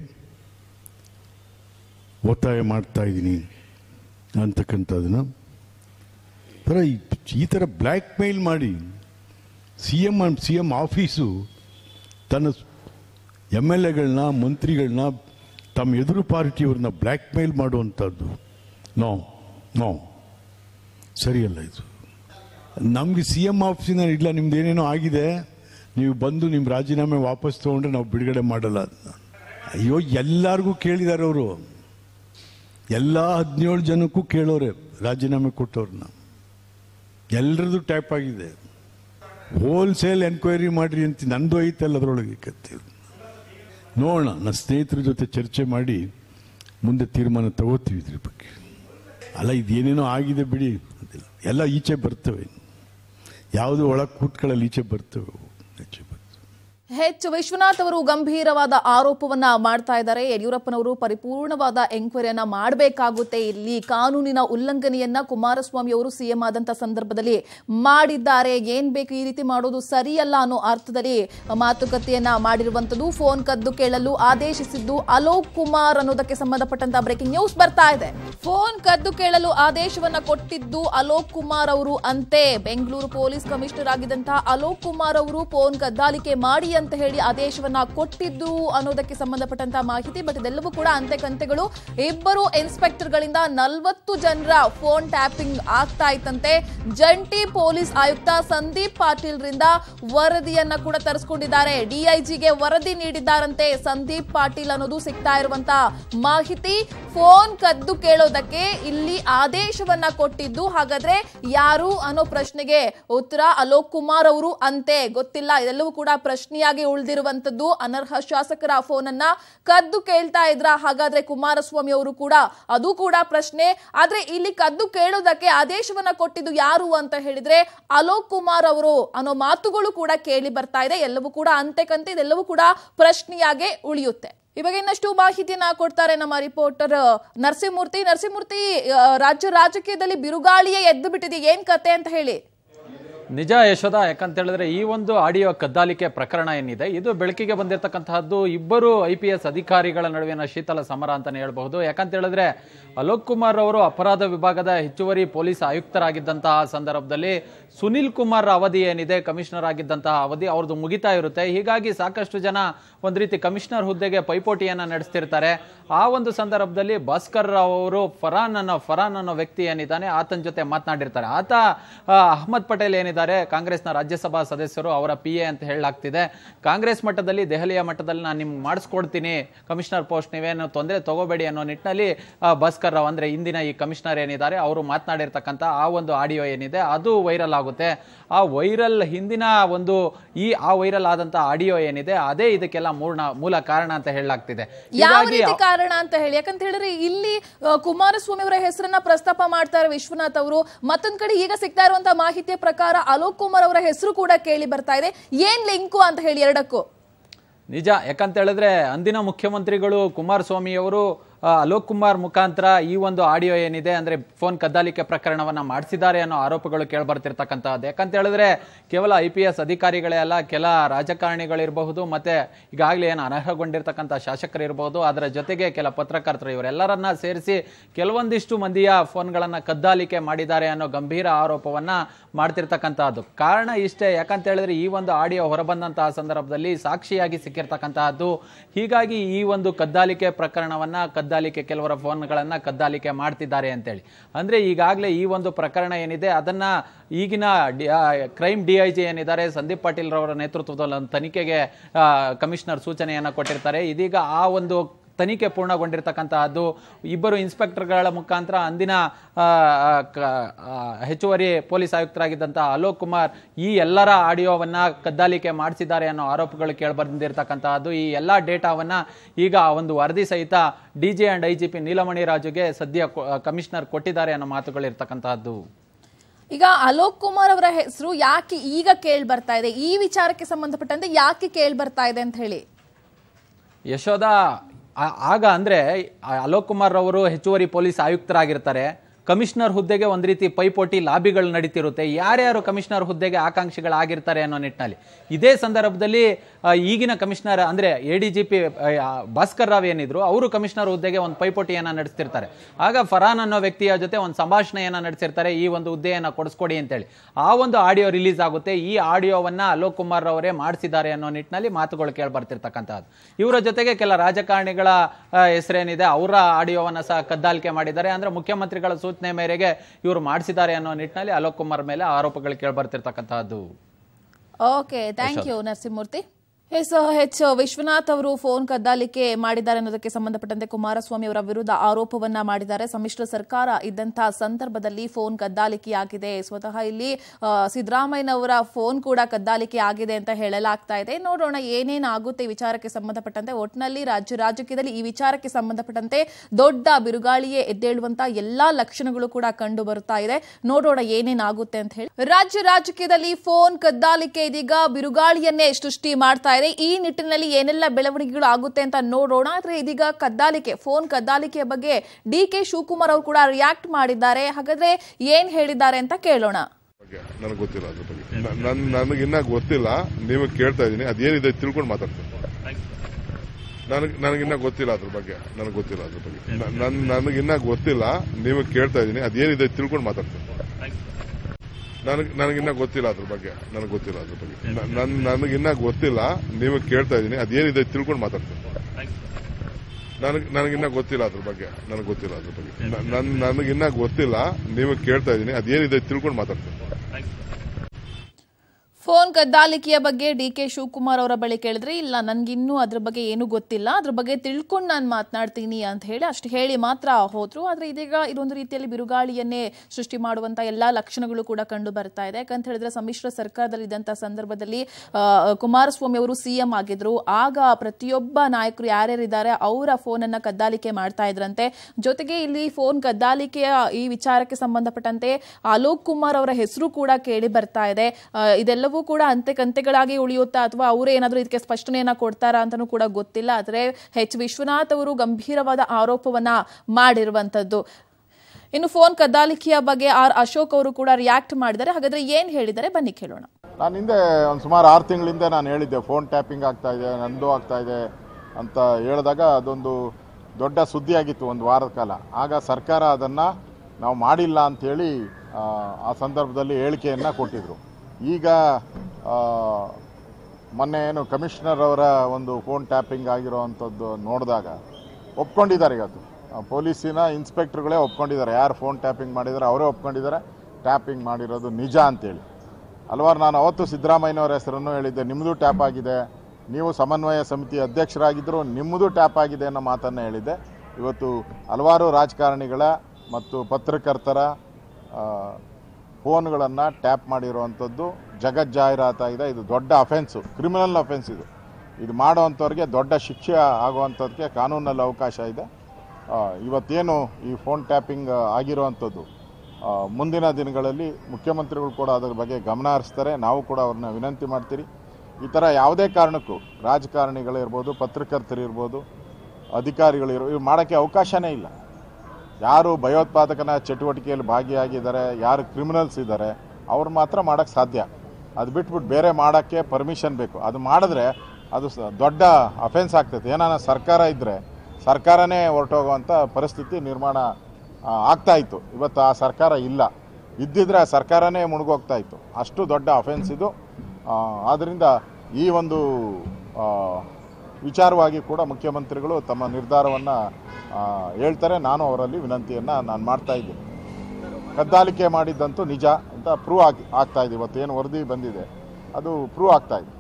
ಒತ್ತಾಯ ಮಾಡ್ತಾ ಇದ್ದೀನಿ ಅಂತಕ್ಕಂಥದ್ದನ್ನು ಥರ ಈ- ಈ ಥರ ಬ್ಲ್ಯಾಕ್ ಮೇಲ್ ಮಾಡಿ C M C M office ತನ್ನ ಎಮ್ ಎಲ್ ಎಗಳನ್ನ ಮಂತ್ರಿಗಳನ್ನ ತಮ್ಮ ಎದುರು ಪಾರ್ಟಿಯವ್ರನ್ನ ಬ್ಲ್ಯಾಕ್ ಮೇಲ್ ಮಾಡುವಂಥದ್ದು ನೋ ನೋ ಸರಿಯಲ್ಲ ಇದು ನಮಗೆ ಸಿ ಎಮ್ ಆಫೀಸಿನ ಇಲ್ಲ ನಿಮ್ದು ಏನೇನೋ ಆಗಿದೆ ನೀವು ಬಂದು ನಿಮ್ಮ ರಾಜೀನಾಮೆ ವಾಪಸ್ ತೊಗೊಂಡ್ರೆ ನಾವು ಬಿಡುಗಡೆ ಮಾಡಲ್ಲ ಅದನ್ನ ಅಯ್ಯೋ ಎಲ್ಲರಿಗೂ ಕೇಳಿದ್ದಾರೆ ಅವರು ಎಲ್ಲ ಹದಿನೇಳು ಜನಕ್ಕೂ ಕೇಳೋರೆ ರಾಜೀನಾಮೆ ಕೊಟ್ಟವ್ರನ್ನ ಎಲ್ಲರದು ಟ್ಯಾಪ್ ಆಗಿದೆ ಹೋಲ್ಸೇಲ್ ಎನ್ಕ್ವೈರಿ ಮಾಡ್ರಿ ಅಂತ ನಂದು ಐತಲ್ಲ ಅದರೊಳಗೆ ಕತ್ತಿ ನೋಡೋಣ ನನ್ನ ಸ್ನೇಹಿತರ ಜೊತೆ ಚರ್ಚೆ ಮಾಡಿ ಮುಂದೆ ತೀರ್ಮಾನ ತಗೋತೀವಿ ಇದ್ರ ಬಗ್ಗೆ ಅಲ್ಲ ಇದೇನೇನೋ ಆಗಿದೆ ಬಿಡಿ ಅದಿಲ್ಲ. ಎಲ್ಲ ಈಚೆ ಬರ್ತವೆ ಯಾವುದು ಒಳಗೆ ಕೂತ್ಕೊಳ್ಳಲ್ಲಿ ಈಚೆ ಬರ್ತವೆ ಅವು. ಈಚೆ ಬರ್ತವೆ
ಎಚ್ ವಿಶ್ವನಾಥ್ ಅವರು ಗಂಭೀರವಾದ ಆರೋಪವನ್ನ ಮಾಡ್ತಾ ಇದ್ದಾರೆ ಯಡಿಯೂರಪ್ಪನವರು ಪರಿಪೂರ್ಣವಾದ ಎಂಕ್ವೈರಿಯನ್ನ ಮಾಡಬೇಕಾಗುತ್ತೆ ಇಲ್ಲಿ ಕಾನೂನಿನ ಉಲ್ಲಂಘನೆಯನ್ನ ಕುಮಾರಸ್ವಾಮಿ ಅವರು ಸಿಎಂ ಆದಂತ ಸಂದರ್ಭದಲ್ಲಿ ಮಾಡಿದ್ದಾರೆ ಏನ್ ಬೇಕು ಈ ರೀತಿ ಮಾಡೋದು ಸರಿಯಲ್ಲ ಅನ್ನೋ ಅರ್ಥದಲ್ಲಿ ಮಾತುಕತೆಯನ್ನ ಮಾಡಿರುವಂತದ್ದು ಫೋನ್ ಕದ್ದು ಕೇಳಲು ಆದೇಶಿಸಿದ್ದು ಅಲೋಕ್ ಕುಮಾರ್ ಅನ್ನೋದಕ್ಕೆ ಸಂಬಂಧಪಟ್ಟಂತ ಬ್ರೇಕಿಂಗ್ ನ್ಯೂಸ್ ಬರ್ತಾ ಇದೆ ಫೋನ್ ಕದ್ದು ಕೇಳಲು ಆದೇಶವನ್ನ ಕೊಟ್ಟಿದ್ದು ಅಲೋಕ್ ಕುಮಾರ್ ಅವರು ಅಂತೆ ಬೆಂಗಳೂರು ಪೊಲೀಸ್ ಕಮಿಷನರ್ ಆಗಿದ್ದಂತಹ ಅಲೋಕ್ ಕುಮಾರ್ ಅವರು ಫೋನ್ ಕದ್ದಾಲಿಕೆ ಮಾಡಿ ಅಂತ ಹೇಳಿ ಆದೇಶವನ್ನ ಕೊಟ್ಟಿದ್ರು ಅನ್ನೋದಕ್ಕೆ ಸಂಬಂಧಪಟ್ಟಂತಹ ಮಾಹಿತಿ ಬಟ್ ಇದೆಲ್ಲವೂ ಕೂಡ ಅಂತೆ ಕಂತೆಗಳು ಇಬ್ಬರು ಇನ್ಸ್ಪೆಕ್ಟರ್ಗಳಿಂದ ನಲವತ್ತು ಜನರ ಫೋನ್ ಟ್ಯಾಪಿಂಗ್ ಆಗ್ತಾ ಇತ್ತಂತೆ ಜಂಟಿ ಪೊಲೀಸ್ ಆಯುಕ್ತ ಸಂದೀಪ್ ಪಾಟೀಲ್ ರಿಂದ ವರದಿಯನ್ನ ಕೂಡ ತರಿಸ್ಕೊಂಡಿದ್ದಾರೆ ಡಿಐಜಿಗೆ ವರದಿ ನೀಡಿದ್ದಾರಂತೆ ಸಂದೀಪ್ ಪಾಟೀಲ್ ಅನ್ನೋದು ಸಿಗ್ತಾ ಇರುವಂತ ಮಾಹಿತಿ ಫೋನ್ ಕದ್ದು ಕೇಳೋದಕ್ಕೆ ಇಲ್ಲಿ ಆದೇಶವನ್ನ ಕೊಟ್ಟಿದ್ದು ಹಾಗಾದ್ರೆ ಯಾರು ಅನ್ನೋ ಪ್ರಶ್ನೆಗೆ ಉತ್ತರ ಅಲೋಕ್ ಕುಮಾರ್ ಅವರು ಅಂತೆ ಗೊತ್ತಿಲ್ಲ ಇದೆಲ್ಲವೂ ಕೂಡ ಪ್ರಶ್ನೆಯಾಗಿ ಉಳಿದಿರುವಂತದ್ದು ಅನರ್ಹ ಶಾಸಕರ ಫೋನ್ ಅನ್ನ ಕದ್ದು ಕೇಳ್ತಾ ಇದ್ರ ಹಾಗಾದ್ರೆ ಕುಮಾರಸ್ವಾಮಿ ಅವರು ಕೂಡ ಅದು ಕೂಡ ಪ್ರಶ್ನೆ ಆದ್ರೆ ಇಲ್ಲಿ ಕದ್ದು ಕೇಳೋದಕ್ಕೆ ಆದೇಶವನ್ನ ಕೊಟ್ಟಿದ್ದು ಯಾರು ಅಂತ ಹೇಳಿದ್ರೆ ಅಲೋಕ್ ಕುಮಾರ್ ಅವರು ಅನ್ನೋ ಮಾತುಗಳು ಕೂಡ ಕೇಳಿ ಬರ್ತಾ ಇದೆ ಎಲ್ಲವೂ ಕೂಡ ಅಂತೆ ಕಂತೆ ಇದೆಲ್ಲವೂ ಕೂಡ ಪ್ರಶ್ನೆಯಾಗೆ ಉಳಿಯುತ್ತೆ ಈ ಬಗ್ಗೆ ಇನ್ನಷ್ಟು ಮಾಹಿತಿಯನ್ನ ಕೊಡ್ತಾರೆ ನಮ್ಮ ರಿಪೋರ್ಟರ್ ನರಸಿಂಹಮೂರ್ತಿ ನರಸಿಂಹಮೂರ್ತಿ ಆ, ರಾಜ್ಯ ರಾಜಕೀಯದಲ್ಲಿ ಬಿರುಗಾಳಿಯೇ ಎದ್ದು ಬಿಟ್ಟಿದೆ ಏನ್ ಕತೆ ಅಂತ ಹೇಳಿ
ನಿಜ ಯಶೋದ ಯಾಕಂತ ಹೇಳಿದ್ರೆ ಈ ಒಂದು ಆಡಿಯೋ ಕದ್ದಾಲಿಕೆ ಪ್ರಕರಣ ಏನಿದೆ ಇದು ಬೆಳಕಿಗೆ ಬಂದಿರತಕ್ಕಂತಹದ್ದು ಇಬ್ಬರು ಐ ಪಿ ಎಸ್ ಅಧಿಕಾರಿಗಳ ನಡುವಿನ ಶೀತಲ ಸಮರ ಅಂತಾನೆ ಹೇಳ್ಬಹುದು ಯಾಕಂತ ಹೇಳಿದ್ರೆ ಅಲೋಕ್ ಕುಮಾರ್ ಅವರು ಅಪರಾಧ ವಿಭಾಗದ ಹೆಚ್ಚುವರಿ ಪೊಲೀಸ್ ಆಯುಕ್ತರಾಗಿದ್ದಂತಹ ಸಂದರ್ಭದಲ್ಲಿ ಸುನಿಲ್ ಕುಮಾರ್ ಅವಧಿ ಏನಿದೆ ಕಮಿಷನರ್ ಆಗಿದ್ದಂತಹ ಅವಧಿ ಅವ್ರದ್ದು ಮುಗಿತಾ ಇರುತ್ತೆ ಹೀಗಾಗಿ ಸಾಕಷ್ಟು ಜನ ಒಂದ್ ರೀತಿ ಕಮಿಷನರ್ ಹುದ್ದೆಗೆ ಪೈಪೋಟಿಯನ್ನ ನಡೆಸ್ತಿರ್ತಾರೆ ಆ ಒಂದು ಸಂದರ್ಭದಲ್ಲಿ ಭಾಸ್ಕರ್ ರಾವ್ ಅವರು ಫರಾನ್ ಅನ್ನೋ ಫರಾನ್ ಅನ್ನೋ ವ್ಯಕ್ತಿ ಏನಿದ್ದಾನೆ ಆತನ ಜೊತೆ ಮಾತನಾಡಿರ್ತಾರೆ ಆತ ಆ, ಅಹ್ಮದ್ ಪಟೇಲ್ ಏನಿದ್ದಾರೆ ಕಾಂಗ್ರೆಸ್ನ ರಾಜ್ಯಸಭಾ ಸದಸ್ಯರು ಅವರ ಪಿ ಎ ಅಂತ ಹೇಳಲಾಗ್ತಿದೆ ಕಾಂಗ್ರೆಸ್ ಮಟ್ಟದಲ್ಲಿ ದೆಹಲಿಯ ಮಟ್ಟದಲ್ಲಿ ನಾನು ನಿಮ್ಗೆ ಮಾಡಿಸ್ಕೊಡ್ತೀನಿ ಕಮಿಷನರ್ ಪೋಸ್ಟ್ ನೀವೇನು ತೊಂದರೆ ತಗೋಬೇಡಿ ಅನ್ನೋ ನಿಟ್ಟಿನಲ್ಲಿ ಆ, ಭಾಸ್ಕರ್ ರಾವ್ ಅಂದ್ರೆ ಇಂದಿನ ಈ ಕಮಿಷನರ್ ಏನಿದ್ದಾರೆ ಅವರು ಮಾತನಾಡಿರ್ತಕ್ಕಂಥ ಆ ಒಂದು ಆಡಿಯೋ ಏನಿದೆ ಅದು ವೈರಲ್ ಆಗುತ್ತೆ ಆ ವೈರಲ್ ಹಿಂದಿನ ಒಂದು ಈ ಆ ವೈರಲ್ ಆದಂತ ಆಡಿಯೋ ಏನಿದೆ ಅದೇ ಇದಕ್ಕೆಲ್ಲ ಮೂರ್ಣ ಮೂಲ ಕಾರಣ ಅಂತ ಹೇಳಲಾಗ್ತಿದೆ
ಯಾವ
ಹೀಗಾಗಿ
ರೀತಿ ಕಾರಣ ಅಂತ ಹೇಳಿ ಯಾಕಂತ ಹೇಳಿದ್ರೆ ಇಲ್ಲಿ ಆ, ಕುಮಾರಸ್ವಾಮಿ ಅವರ ಹೆಸರನ್ನ ಪ್ರಸ್ತಾಪ ಮಾಡ್ತಾರೆ ವಿಶ್ವನಾಥ್ ಅವರು ಮತ್ತೊಂದ್ ಕಡೆ ಈಗ ಸಿಗ್ತಾ ಇರುವಂತಹ ಮಾಹಿತಿಯ ಪ್ರಕಾರ ಅಲೋಕ್ ಕುಮಾರ್ ಅವರ ಹೆಸರು ಕೂಡ ಕೇಳಿ ಬರ್ತಾ ಇದೆ ಏನ್ ಲಿಂಕು ಅಂತ ಹೇಳಿ ಎರಡಕ್ಕೂ
ನಿಜ ಯಾಕಂತ ಹೇಳಿದ್ರೆ ಅಂದಿನ ಮುಖ್ಯಮಂತ್ರಿಗಳು ಕುಮಾರಸ್ವಾಮಿ ಅವರು ಆ, ಅಲೋಕ್ ಕುಮಾರ್ ಮುಖಾಂತರ ಈ ಒಂದು ಆಡಿಯೋ ಏನಿದೆ ಅಂದ್ರೆ ಫೋನ್ ಕದ್ದಾಲಿಕೆ ಪ್ರಕರಣವನ್ನ ಮಾಡಿಸಿದ್ದಾರೆ ಅನ್ನೋ ಆರೋಪಗಳು ಕೇಳ್ಬರ್ತಿರ್ತಕ್ಕಂಥದ್ದು ಯಾಕಂತ ಹೇಳಿದ್ರೆ ಕೇವಲ ಐ ಪಿ ಎಸ್ ಅಧಿಕಾರಿಗಳೇ ಅಲ್ಲ ಕೆಲ ರಾಜಕಾರಣಿಗಳಿರಬಹುದು ಮತ್ತೆ ಈಗಾಗಲೇ ಏನು ಅನರ್ಹಗೊಂಡಿರ್ತಕ್ಕಂಥ ಶಾಸಕರಿರಬಹುದು ಅದರ ಜೊತೆಗೆ ಕೆಲ ಪತ್ರಕರ್ತರು ಇವರೆಲ್ಲರನ್ನ ಸೇರಿಸಿ ಕೆಲವೊಂದಿಷ್ಟು ಮಂದಿಯ ಫೋನ್ಗಳನ್ನ ಕದ್ದಾಲಿಕೆ ಮಾಡಿದ್ದಾರೆ ಅನ್ನೋ ಗಂಭೀರ ಆರೋಪವನ್ನ ಮಾಡ್ತಿರ್ತಕ್ಕಂತಹದ್ದು ಕಾರಣ ಇಷ್ಟೇ ಯಾಕಂತ ಹೇಳಿದ್ರೆ ಈ ಒಂದು ಆಡಿಯೋ ಹೊರಬಂದಂತಹ ಸಂದರ್ಭದಲ್ಲಿ ಸಾಕ್ಷಿಯಾಗಿ ಸಿಕ್ಕಿರ್ತಕ್ಕಂತಹದ್ದು ಹೀಗಾಗಿ ಈ ಒಂದು ಕದ್ದಾಲಿಕೆ ಪ್ರಕರಣವನ್ನ ಕದ್ದಾಲಿಕೆ ಕೆಲವರ ಫೋನ್ಗಳನ್ನ ಕದ್ದಾಲಿಕೆ ಮಾಡ್ತಿದ್ದಾರೆ ಅಂತೇಳಿ ಅಂದ್ರೆ ಈಗಾಗಲೇ ಈ ಒಂದು ಪ್ರಕರಣ ಏನಿದೆ ಅದನ್ನ ಈಗಿನ ಕ್ರೈಮ್ ಡಿ ಐ ಜಿ ಏನಿದ್ದಾರೆ ಸಂದೀಪ್ ಪಾಟೀಲ್ ರವರ ನೇತೃತ್ವದಲ್ಲಿ ಒಂದು ತನಿಖೆಗೆ ಆ, ಕಮಿಷನರ್ ಸೂಚನೆಯನ್ನ ಕೊಟ್ಟಿರ್ತಾರೆ ಇದೀಗ ಆ ಒಂದು ತನಿಖೆ ಪೂರ್ಣಗೊಂಡಿರ್ತಕ್ಕಂತಹದ್ದು ಇಬ್ಬರು ಇನ್ಸ್ಪೆಕ್ಟರ್ಗಳ ಮುಖಾಂತರ ಅಂದಿನ ಆ, ಆ, ಕ- ಆ, ಹೆಚ್ಚುವರಿ ಪೊಲೀಸ್ ಆಯುಕ್ತರಾಗಿದ್ದಂತಹ ಅಲೋಕ್ ಕುಮಾರ್ ಈ ಎಲ್ಲರ ಆಡಿಯೋವನ್ನ ಕದ್ದಾಲಿಕೆ ಮಾಡಿಸಿದ್ದಾರೆ ಅನ್ನೋ ಆರೋಪಗಳು ಕೇಳಿಬಂದಿರ್ತಕ್ಕಂತಹದ್ದು ಈ ಎಲ್ಲಾ ಡೇಟಾವನ್ನ ಈಗ ಒಂದು ವರದಿ ಸಹಿತ DG and I G P Neelamani ರಾಜುಗೆ ಸದ್ಯ ಕೊ- ಕಮಿಷನರ್ ಕೊಟ್ಟಿದ್ದಾರೆ ಅನ್ನೋ ಮಾತುಗಳು ಇರ್ತಕ್ಕಂತಹದ್ದು
ಈಗ ಅಲೋಕ್ ಕುಮಾರ್ ಅವರ ಹೆಸರು ಯಾಕೆ ಈಗ ಕೇಳಿ ಬರ್ತಾ ಇದೆ ಈ ವಿಚಾರಕ್ಕೆ ಸಂಬಂಧಪಟ್ಟಂತೆ ಯಾಕೆ ಕೇಳಿ ಬರ್ತಾ ಇದೆ ಅಂತ ಹೇಳಿ
ಯಶೋಧ ಆ- ಆಗ ಅಂದ್ರೆ ಆ ಅಲೋಕ್ ಕುಮಾರ್ ಅವರು ಹೆಚ್ಚುವರಿ ಪೊಲೀಸ್ ಆಯುಕ್ತರಾಗಿರ್ತಾರೆ ಕಮಿಷನರ್ ಹುದ್ದೆಗೆ ಒಂದ್ ರೀತಿ ಪೈಪೋಟಿ ಲಾಬಿಗಳು ನಡೀತಿರುತ್ತೆ ಯಾರ್ಯಾರು ಕಮಿಷನರ್ ಹುದ್ದೆಗೆ ಆಕಾಂಕ್ಷಿಗಳಾಗಿರ್ತಾರೆ ಅನ್ನೋ ನಿಟ್ಟಿನಲ್ಲಿ ಇದೇ ಸಂದರ್ಭದಲ್ಲಿ ಆ, ಈಗಿನ ಕಮಿಷನರ್ ಅಂದ್ರೆ A D G P Bhaskar Rao ಏನಿದ್ರು ಅವರು ಕಮಿಷನರ್ ಹುದ್ದೆಗೆ ಒಂದು ಪೈಪೋಟಿಯನ್ನ ನಡೆಸ್ತಿರ್ತಾರೆ ಆಗ ಫರಾನ್ ಅನ್ನೋ ವ್ಯಕ್ತಿಯ ಜೊತೆ ಒಂದು ಸಂಭಾಷಣೆಯನ್ನ ನಡೆಸಿರ್ತಾರೆ ಈ ಒಂದು ಹುದ್ದೆಯನ್ನ ಕೊಡಿಸ್ಕೊಡಿ ಅಂತೇಳಿ ಆ ಒಂದು ಆಡಿಯೋ ರಿಲೀಸ್ ಆಗುತ್ತೆ ಈ ಆಡಿಯೋವನ್ನ ಅಲೋಕ್ ಕುಮಾರ್ ಅವರೇ ಮಾಡಿಸಿದ್ದಾರೆ ಅನ್ನೋ ನಿಟ್ಟಿನಲ್ಲಿ ಮಾತುಗಳು ಕೇಳಿ ಬರ್ತಿರ್ತಕ್ಕಂಥದ್ದು ಇವರ ಜೊತೆಗೆ ಕೆಲ ರಾಜಕಾರಣಿಗಳ ಆ, ಹೆಸರೇನಿದೆ ಅವರ ಆಡಿಯೋವನ್ನ ಸಹ ಕದ್ದಾಲಿಕೆ ಮಾಡಿದ್ದಾರೆ ಅಂದ್ರೆ ಮುಖ್ಯಮಂತ್ರಿಗಳ ಸೂಚನೆ ಮೇರೆಗೆ ಇವರು ಮಾಡಿಸಿದ್ದಾರೆ ಅನ್ನೋ ನಿಟ್ಟಿನಲ್ಲಿ ಅಲೋಕ್ ಕುಮಾರ್ ಮೇಲೆ ಆರೋಪಗಳು ಕೇಳಿ ಬರ್ತಿರ್ತಕ್ಕಂಥದ್ದು
okay thank you Narasimhamurthy S H Vishwanath ಅವರು ಫೋನ್ ಕದ್ದಾಲಿಕೆ ಮಾಡಿದ್ದಾರೆ ಅನ್ನೋದಕ್ಕೆ ಸಂಬಂಧಪಟ್ಟಂತೆ ಕುಮಾರಸ್ವಾಮಿ ಅವರ ವಿರುದ್ಧ ಆರೋಪವನ್ನ ಮಾಡಿದ್ದಾರೆ ಸಮ್ಮಿಶ್ರ ಸರ್ಕಾರ ಇದ್ದಂತಹ ಸಂದರ್ಭದಲ್ಲಿ ಫೋನ್ ಕದ್ದಾಲಿಕೆಯಾಗಿದೆ ಸ್ವತಃ ಇಲ್ಲಿ ಆ, ಸಿದ್ದರಾಮಯ್ಯನವರ ಫೋನ್ ಕೂಡ ಕದ್ದಾಲಿಕೆ ಆಗಿದೆ ಅಂತ ಹೇಳಲಾಗ್ತಾ ಇದೆ ನೋಡೋಣ ಏನೇನಾಗುತ್ತೆ ಈ ವಿಚಾರಕ್ಕೆ ಸಂಬಂಧಪಟ್ಟಂತೆ ಒಟ್ನಲ್ಲಿ ರಾಜ್ಯ ರಾಜಕೀಯದಲ್ಲಿ ಈ ವಿಚಾರಕ್ಕೆ ಸಂಬಂಧಪಟ್ಟಂತೆ ದೊಡ್ಡ ಬಿರುಗಾಳಿಯೇ ಎದ್ದೇಳುವಂತ ಎಲ್ಲಾ ಲಕ್ಷಣಗಳು ಕೂಡ ಕಂಡು ಬರ್ತಾ ಇದೆ ನೋಡೋಣ ಏನೇನಾಗುತ್ತೆ ಅಂತ ಹೇಳಿ ರಾಜ್ಯ ರಾಜಕೀಯದಲ್ಲಿ ಫೋನ್ ಕದ್ದಾಲಿಕೆ ಇದೀಗ ಬಿರುಗಾಳಿಯನ್ನೇ ಸೃಷ್ಟಿ ಮಾಡ್ತಾ ಇದೆ ಈ ನಿಟ್ಟಿನಲ್ಲಿ ಏನೆಲ್ಲ ಬೆಳವಣಿಗೆಗಳು ಆಗುತ್ತೆ ಅಂತ ನೋಡೋಣ ಆದ್ರೆ ಇದೀಗ ಕದ್ದಾಲಿಕೆ ಫೋನ್ ಕದ್ದಾಲಿಕೆಯ ಬಗ್ಗೆ ಡಿ ಕೆ ಶಿವಕುಮಾರ್ ಅವರು ಕೂಡ ರಿಯಾಕ್ಟ್ ಮಾಡಿದ್ದಾರೆ ಹಾಗಾದ್ರೆ ಏನ್ ಹೇಳಿದ್ದಾರೆ ಅಂತ ಕೇಳೋಣ
ಬಗ್ಗೆ ನನಗೆ ಗೊತ್ತಿಲ್ಲ ಅದ್ರ ಬಗ್ಗೆ ನ- ನನ್ ನನಗಿನ್ನ ಗೊತ್ತಿಲ್ಲ ನೀವು ಕೇಳ್ತಾ ಇದೀನಿ ಅದೇನಿದೆ ತಿಳ್ಕೊಂಡು ಮಾತಾಡ್ತೀನಿ ನನಗೆ ನನಗಿನ್ನ ಗೊತ್ತಿಲ್ಲ ಅದ್ರ ಬಗ್ಗೆ ನನಗೆ ಗೊತ್ತಿಲ್ಲ ಅದ್ರ ಬಗ್ಗೆ ನ- ನನ್ ನನಗಿನ್ನ ಗೊತ್ತಿಲ್ಲ ನೀವು ಕೇಳ್ತಾ ಇದೀನಿ ಅದೇನಿದೆ ತಿಳ್ಕೊಂಡು ಮಾತಾಡ್ತೀನಿ ನನಗೆ ನನಗಿನ್ನ ಗೊತ್ತಿಲ್ಲ ಅದ್ರ ಬಗ್ಗೆ ನನಗೆ ಗೊತ್ತಿಲ್ಲ ಅದ್ರ ಬಗ್ಗೆ ನ- ನನ್ ನನಗಿನ್ನ ಗೊತ್ತಿಲ್ಲ ನೀವು ಕೇಳ್ತಾ ಇದೀನಿ ಅದೇನಿದೆ ತಿಳ್ಕೊಂಡು ಮಾತಾಡ್ತೀನಿ ನನಗೆ ನನಗಿನ್ನ ಗೊತ್ತಿಲ್ಲ ಅದ್ರ ಬಗ್ಗೆ ನನಗೆ ಗೊತ್ತಿಲ್ಲ ಅದ್ರ ಬಗ್ಗೆ ನ- ನನ್ ನನಗಿನ್ನ ಗೊತ್ತಿಲ್ಲ ನೀವು ಕೇಳ್ತಾ ಇದೀನಿ ಅದೇನಿದೆ ತಿಳ್ಕೊಂಡು ಮಾತಾಡ್ತೀನಿ
ಫೋನ್ ಕದ್ದಾಲಿಕೆಯ ಬಗ್ಗೆ ಡಿ ಕೆ ಶಿವಕುಮಾರ್ ಅವರ ಬಳಿ ಕೇಳಿದ್ರೆ ಇಲ್ಲ ನನ್ಗಿನ್ನೂ ಅದ್ರ ಬಗ್ಗೆ ಏನೂ ಗೊತ್ತಿಲ್ಲ ಅದ್ರ ಬಗ್ಗೆ ತಿಳ್ಕೊಂಡು ನಾನು ಮಾತನಾಡ್ತೀನಿ ಅಂತ ಹೇಳಿ ಅಷ್ಟು ಹೇಳಿ ಮಾತ್ರ ಹೋದ್ರು ಆದ್ರೆ ಇದೀಗ ಇದೊಂದು ರೀತಿಯಲ್ಲಿ ಬಿರುಗಾಳಿಯನ್ನೇ ಸೃಷ್ಟಿ ಮಾಡುವಂತ ಎಲ್ಲಾ ಲಕ್ಷಣಗಳು ಕೂಡ ಕಂಡು ಬರ್ತಾ ಇದೆ ಯಾಕಂತ ಹೇಳಿದ್ರೆ ಸಮ್ಮಿಶ್ರ ಸರ್ಕಾರದಲ್ಲಿ ಇದ್ದಂತ ಸಂದರ್ಭದಲ್ಲಿ ಆ, ಕುಮಾರಸ್ವಾಮಿ ಅವರು ಸಿಎಂ ಆಗಿದ್ರು ಆಗ ಪ್ರತಿಯೊಬ್ಬ ನಾಯಕರು ಯಾರ್ಯಾರಿದ್ದಾರೆ ಅವರ ಫೋನ್ ಅನ್ನ ಕದ್ದಾಲಿಕೆ ಮಾಡ್ತಾ ಇದ್ರಂತೆ ಜೊತೆಗೆ ಇಲ್ಲಿ ಫೋನ್ ಕದ್ದಾಲಿಕೆಯ ಈ ವಿಚಾರಕ್ಕೆ ಸಂಬಂಧಪಟ್ಟಂತೆ ಅಲೋಕ್ ಕುಮಾರ್ ಅವರ ಹೆಸರು ಕೂಡ ಕೇಳಿ ಬರ್ತಾ ಇದೆ ಆ, ಇದೆಲ್ಲವೂ ಕೂಡ ಅಂತೆ ಕಂತೆಗಳಾಗಿ ಉಳಿಯುತ್ತಾ ಅಥವಾ ಅವರೇ ಏನಾದರೂ ಇದಕ್ಕೆ ಸ್ಪಷ್ಟನೆಯನ್ನ ಕೊಡ್ತಾರಾ ಅಂತಾನೂ ಕೂಡ ಗೊತ್ತಿಲ್ಲ ಆದರೆ ಎಚ್ ವಿಶ್ವನಾಥ್ ಅವರು ಗಂಭೀರವಾದ ಆರೋಪವನ್ನ ಮಾಡಿರುವಂತದ್ದು ಇನ್ನು ಫೋನ್ ಕದ್ದಾಲಿಕೆಯ ಬಗ್ಗೆ ಆರ್ ಅಶೋಕ್ ಅವರು ಕೂಡ ರಿಯಾಕ್ಟ್ ಮಾಡಿದ್ದಾರೆ ಹಾಗಾದ್ರೆ ಏನ್ ಹೇಳಿದ್ದಾರೆ ಬನ್ನಿ ಕೇಳೋಣ
ನಾನು ಹಿಂದೆ ಒಂದು ಸುಮಾರು ಆರು ತಿಂಗಳಿಂದ ನಾನು ಹೇಳಿದ್ದೆ ಫೋನ್ ಟ್ಯಾಪಿಂಗ್ ಆಗ್ತಾ ಇದೆ ನಂದು ಆಗ್ತಾ ಇದೆ ಅಂತ ಹೇಳಿದಾಗ ಅದೊಂದು ದೊಡ್ಡ ಸುದ್ದಿಯಾಗಿತ್ತು ಒಂದು ವಾರದ ಕಾಲ ಆಗ ಸರ್ಕಾರ ಅದನ್ನು ನಾವು ಮಾಡಿಲ್ಲ ಅಂಥೇಳಿ ಆ, ಆ ಸಂದರ್ಭದಲ್ಲಿ ಹೇಳಿಕೆಯನ್ನು ಕೊಟ್ಟಿದ್ರು ಈಗ ಆ, ಮೊನ್ನೆ ಏನು ಕಮಿಷನರ್ ಅವರ ಒಂದು ಫೋನ್ ಟ್ಯಾಪಿಂಗ್ ಆಗಿರೋವಂಥದ್ದು ನೋಡಿದಾಗ ಒಪ್ಕೊಂಡಿದ್ದಾರೆ ಈಗ ಅದು ಆ, ಪೊಲೀಸಿನ ಇನ್ಸ್ಪೆಕ್ಟರ್ಗಳೇ ಒಪ್ಕೊಂಡಿದ್ದಾರೆ ಯಾರು ಫೋನ್ ಟ್ಯಾಪಿಂಗ್ ಮಾಡಿದ್ದಾರೆ ಅವರೇ ಒಪ್ಕೊಂಡಿದ್ದಾರೆ ಟ್ಯಾಪಿಂಗ್ ಮಾಡಿರೋದು ನಿಜ ಅಂತೇಳಿ ಹಲವಾರು ನಾನು ಅವತ್ತು ಸಿದ್ದರಾಮಯ್ಯನವರ ಹೆಸರನ್ನು ಹೇಳಿದ್ದೆ ನಿಮ್ಮದು ಟ್ಯಾಪ್ ಆಗಿದೆ ನೀವು ಸಮನ್ವಯ ಸಮಿತಿ ಅಧ್ಯಕ್ಷರಾಗಿದ್ದರು ನಿಮ್ಮದು ಟ್ಯಾಪ್ ಆಗಿದೆ ಅನ್ನೋ ಮಾತನ್ನು ಹೇಳಿದ್ದೆ ಇವತ್ತು ಹಲವಾರು ರಾಜಕಾರಣಿಗಳ ಮತ್ತು ಪತ್ರಕರ್ತರ ಆ, ಫೋನ್ಗಳನ್ನು ಟ್ಯಾಪ್ ಮಾಡಿರುವಂಥದ್ದು ಜಗತ್ ಜಾಹೀರಾತಾಗಿದೆ ಇದು ದೊಡ್ಡ ಅಫೆನ್ಸು ಕ್ರಿಮಿನಲ್ ಅಫೆನ್ಸ್ ಇದು ಇದು ಮಾಡೋವಂಥವ್ರಿಗೆ ದೊಡ್ಡ ಶಿಕ್ಷೆ ಆಗುವಂಥದ್ದಕ್ಕೆ ಕಾನೂನಲ್ಲಿ ಅವಕಾಶ ಇದೆ ಆ, ಇವತ್ತೇನು ಈ ಫೋನ್ ಟ್ಯಾಪಿಂಗ್ ಆಗಿರುವಂಥದ್ದು ಆ, ಮುಂದಿನ ದಿನಗಳಲ್ಲಿ ಮುಖ್ಯಮಂತ್ರಿಗಳು ಕೂಡ ಅದರ ಬಗ್ಗೆ ಗಮನ ಹರಿಸ್ತಾರೆ ನಾವು ಕೂಡ ಅವ್ರನ್ನ ವಿನಂತಿ ಮಾಡ್ತೀರಿ ಈ ಥರ ಯಾವುದೇ ಕಾರಣಕ್ಕೂ ರಾಜಕಾರಣಿಗಳಿರ್ಬೋದು ಪತ್ರಕರ್ತರಿರ್ಬೋದು ಅಧಿಕಾರಿಗಳು ಇರೋ ಇವ್ರು ಮಾಡೋಕ್ಕೆ ಅವಕಾಶನೇ ಇಲ್ಲ ಯಾರು ಭಯೋತ್ಪಾದಕನ ಚಟುವಟಿಕೆಯಲ್ಲಿ ಭಾಗಿಯಾಗಿದ್ದಾರೆ ಯಾರು ಕ್ರಿಮಿನಲ್ಸ್ ಇದ್ದಾರೆ ಅವ್ರು ಮಾತ್ರ ಮಾಡೋಕ್ಕೆ ಸಾಧ್ಯ ಅದು ಬಿಟ್ಬಿಟ್ಟು ಬೇರೆ ಮಾಡೋಕ್ಕೆ ಪರ್ಮಿಷನ್ ಬೇಕು ಅದು ಮಾಡಿದ್ರೆ ಅದು ಸ- ದೊಡ್ಡ ಅಫೆನ್ಸ್ ಆಗ್ತೈತೆ ಏನಾನ ಸರ್ಕಾರ ಇದ್ದರೆ ಸರ್ಕಾರನೇ ಹೊರಟೋಗುವಂಥ ಪರಿಸ್ಥಿತಿ ನಿರ್ಮಾಣ ಆ, ಆಗ್ತಾ ಇತ್ತು ಇವತ್ತು ಆ ಸರ್ಕಾರ ಇಲ್ಲ ಇದ್ದಿದ್ರೆ ಆ ಸರ್ಕಾರನೇ ಮುಳುಗೋಗ್ತಾ ಇತ್ತು ಅಷ್ಟು ದೊಡ್ಡ ಅಫೆನ್ಸ್ ಇದು ಆ, ಆದ್ದರಿಂದ ಈ ಒಂದು ಆ, ವಿಚಾರವಾಗಿ ಕೂಡ ಮುಖ್ಯಮಂತ್ರಿಗಳು ತಮ್ಮ ನಿರ್ಧಾರವನ್ನು ಹೇಳ್ತಾರೆ ನಾನು ಅವರಲ್ಲಿ ವಿನಂತಿಯನ್ನು ನಾನು ಮಾಡ್ತಾ ಇದ್ದೀನಿ ಕದ್ದಾಲಿಕೆ ಮಾಡಿದ್ದಂತೂ ನಿಜ ಅಂತ ಪ್ರೂವ್ ಆಗಿ ಆಗ್ತಾ ಇದೆ ಇವತ್ತೇನು ವರದಿ ಬಂದಿದೆ ಅದು ಪ್ರೂವ್ ಆಗ್ತಾ ಇದೆ